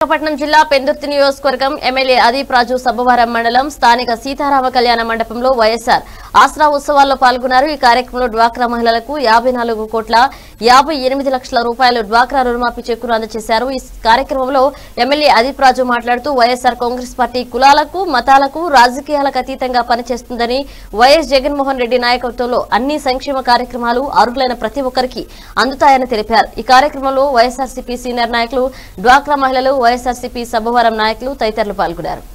విశాఖపట్నం జిల్లా పెందుర్తి నియోజకవర్గం ఎమ్మెల్యే అదీప్ రాజు సబ్బవరం మండలం స్థానిక సీతారామ కళ్యాణ మండపంలో వైఎస్ఆర్ ఆసరా ఉత్సవాల్లో పాల్గొన్నారు ఈ కార్యక్రమంలో డ్వాక్రా మహిళలకు యాభై నాలుగు కోట్ల యాభై ఎనిమిది లక్షల రూపాయలు డ్వాక్రా రుణమాఫీ చెక్కును అందజేశారు ఈ కార్యక్రమంలో ఎమ్మెల్యే అదీప్ రాజు మాట్లాడుతూ వైఎస్ఆర్ కాంగ్రెస్ పార్టీ కులాలకు మతాలకు రాజకీయాలకు అతీతంగా పనిచేస్తుందని వైఎస్ జగన్మోహన్ రెడ్డి నాయకత్వంలో అన్ని సంక్షేమ కార్యక్రమాలు అర్హులైన ప్రతి ఒక్కరికి అందుతాయని తెలిపారు ఈ కార్యక్రమంలో వైఎస్ఆర్సీపీ సీనియర్ నాయకులు డ్వాక్రా మహిళలు వైఎస్ఆర్సీపీ సభవరం నాయకులు తదితరులు పాల్గొన్నారు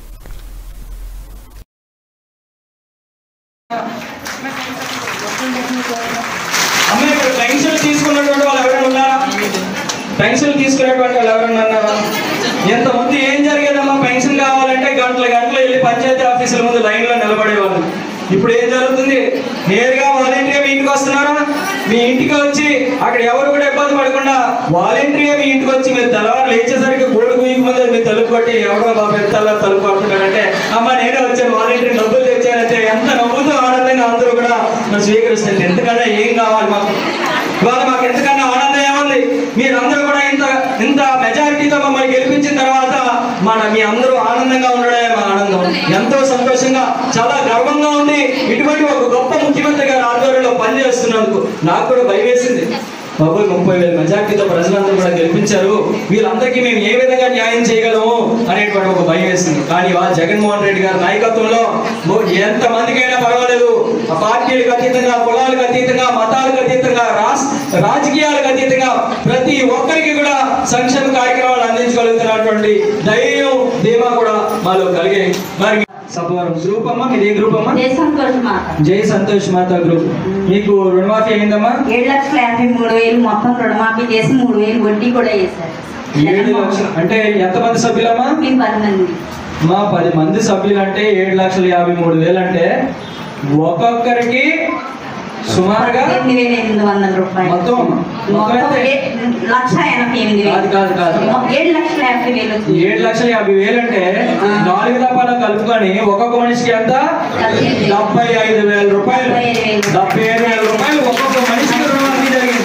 అమ్మాయి ఇక్కడ పెన్షన్ తీసుకున్నటువంటి వాళ్ళు ఎవరైనా ఉన్నారా పెన్షన్ తీసుకునేటువంటి వాళ్ళు ఎవరైనా ఉన్నారా ఎంతమంది ఏం జరిగేదమ్మా పెన్షన్ కావాలంటే గంటల గంటలు వెళ్ళి పంచాయతీ ఆఫీసుల ముందు లైన్లో నిలబడేవాళ్ళు ఇప్పుడు ఏం జరుగుతుంది నేరుగా వాలంటీర్ మీ ఇంటికి వస్తున్నారా మీ ఇంటికి వచ్చి అక్కడ ఎవరు కూడా ఇబ్బంది పడకుండా వాలంటీర్ మీ ఇంటికి వచ్చి మీరు తెల్లవారు లేచేసరికి కోడి కుయ్యకు ముందు మీ తలుపు కొట్టి ఎవరో మా పెద్దల తలుపు కొడుతున్నారంటే అమ్మ నేనే వచ్చాను వాలంటీర్ డబ్బులు తెచ్చానంటే ఎంత నవ్వుతూ ఆనందంగా అందరూ కూడా నన్ను స్వీకరిస్తారు ఎంతకన్నా ఏం కావాలి మాకు ఇవాళ మాకు ఎంతకన్నా ఆనందం ఏముంది మీరందరూ కూడా ఇంత ఇంత మెజారిటీతో మమ్మల్ని గెలిపించిన తర్వాత మన మీ అందరూ ఆనందంగా ఉండడమే మా ఆనందం ఎంతో సంతోషంగా చాలా గర్వంగా ఉంది ఇటువంటి ఒక గొప్ప ముఖ్యమంత్రి గారి ఆధ్వర్యంలో పనిచేస్తున్నందుకు నాకు కూడా భయం వేసింది బాబు ముప్పై వేల మెజార్టీతో ప్రజలందరూ కూడా గెలిపించారు వీళ్ళందరికీ మేము ఏ విధంగా న్యాయం చేయగలము అనేటువంటి ఒక భయం వేసింది కానీ వాళ్ళ జగన్మోహన్ రెడ్డి గారి నాయకత్వంలో మో- ఎంత మందికైనా పర్వాలేదు ఆ పార్టీలకు అతీతంగా కులాలకు అతీతంగా మతాలకు అతీతంగా రాష్ట్ర రాజకీయాలకు అతీతంగా ప్రతి ఒక్కరికి కూడా సంక్షేమ కార్యక్రమాలు అందించగలుగుతున్నటువంటి ధైర్యం ధీమా కూడా మాలో కలిగే మరి సభవరం గ్రూప్ అమ్మా మీది ఏ గ్రూప్ అమ్మా జై సంతోష్ మాత జై సంతోష్ మాతా గ్రూప్ మీకు రుణమాఫీ అయిందమ్మా ఏడు లక్షల యాభై మూడు వేలు మొత్తం రుణమాఫీ చేసి మూడు వేలు వడ్డీ కూడా వేశారు ఏడు లక్షలు అంటే ఎంతమంది సభ్యులమ్మా మేము పది మంది మా పది మంది సభ్యులు అంటే ఏడు లక్షల యాభై మూడు వేలు అంటే ఒక్కొక్కరికి సుమారుగా ఎనిమిది వేల ఎనిమిది వందల రూపాయలు మొత్తం మొత్తం మొత్తం ఎంత? ఏ- లక్ష ఎనభై ఎనిమిది కాదు, కాదు, కాదు. వేలు ఏడు లక్షల యాభై వేలు వచ్చింది. ఏడు లక్షల యాభై వేలు అంటే నాలుగు దఫాలు కలుపుకొని ఒక్కొక్క మనిషికి ఎంత డెబ్బై ఐదు వేల రూపాయలు డెబ్బై ఐదు వేలు. డెబ్బై ఐదు వేల రూపాయలు ఒక్కొక్క మనిషికి రుణమాఫీ జరిగింది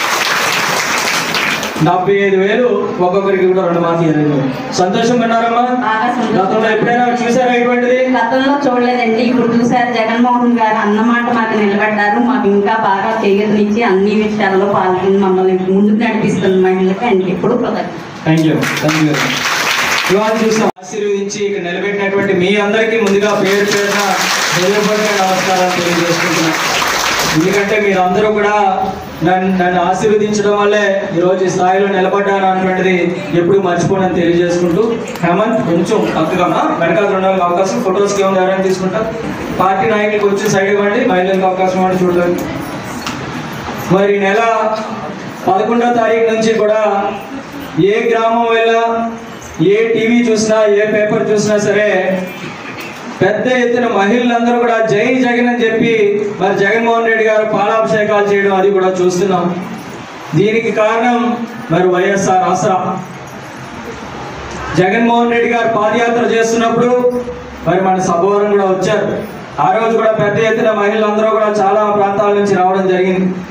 డెబ్బై ఐదు వేలు ఒక్కొక్కరికి కూడా రుణమాఫీ జరిగింది సంతోషం విన్నారమ్మా బాగా సంతోషం. గతంలో ఎప్పుడైనా చూసారా ఇటువంటిది గతంలో చూడలేదండి ఇప్పుడు చూసారు జగన్మోహన్ గారు అన్నమాట మాకు నిలబడ్డారు మాకు ఇంకా బాగా చేయనిచ్చి అన్ని విషయాల్లో పాల్గొని మమ్మల్ని ముందుకు నడిపిస్తున్న మహిళలకి అండి ఇప్పుడు కృతజ్ఞత థ్యాంక్ యూ థ్యాంక్ యూ ఇవాళ చూసాం ఆశీర్వదించి ఇక్కడ నిలబెట్టినటువంటి మీ అందరికీ ముందుగా పేరు పేరున హృదయపూర్వక నమస్కారాలు తెలియజేసుకుంటున్నా ఎందుకంటే మీరందరూ కూడా నన్ను నన్ను ఆశీర్వదించడం వల్లే ఈరోజు ఈ స్థాయిలో నిలబడ్డాను అన్నటువంటిది ఎప్పుడు మర్చిపోనని తెలియజేసుకుంటూ హేమంత్ కొంచెం పక్కగా వెనకాల ఉండడానికి అవకాశం ఫొటోస్కి ఏమైనా ఎవరైనా తీసుకుంటా పార్టీ నాయకులకు వచ్చి సైడ్ ఇవ్వండి మహిళలకు అవకాశం ఇవ్వండి చూడడానికి మరి ఈ నెల పదకొండో తారీఖు నుంచి కూడా ఏ గ్రామం వెళ్ళా ఏ టీవీ చూసినా ఏ పేపర్ చూసినా సరే పెద్ద ఎత్తున మహిళలందరూ కూడా జై జగన్ అని చెప్పి మరి జగన్మోహన్ రెడ్డి గారు పాలాభిషేకాలు చేయడం అది కూడా చూస్తున్నాం దీనికి కారణం మరి వైఎస్ఆర్ ఆసరా జగన్మోహన్ రెడ్డి గారు పాదయాత్ర చేస్తున్నప్పుడు మరి మన సభవరం కూడా వచ్చారు ఆ రోజు కూడా పెద్ద ఎత్తున మహిళలందరూ కూడా చాలా ప్రాంతాల నుంచి రావడం జరిగింది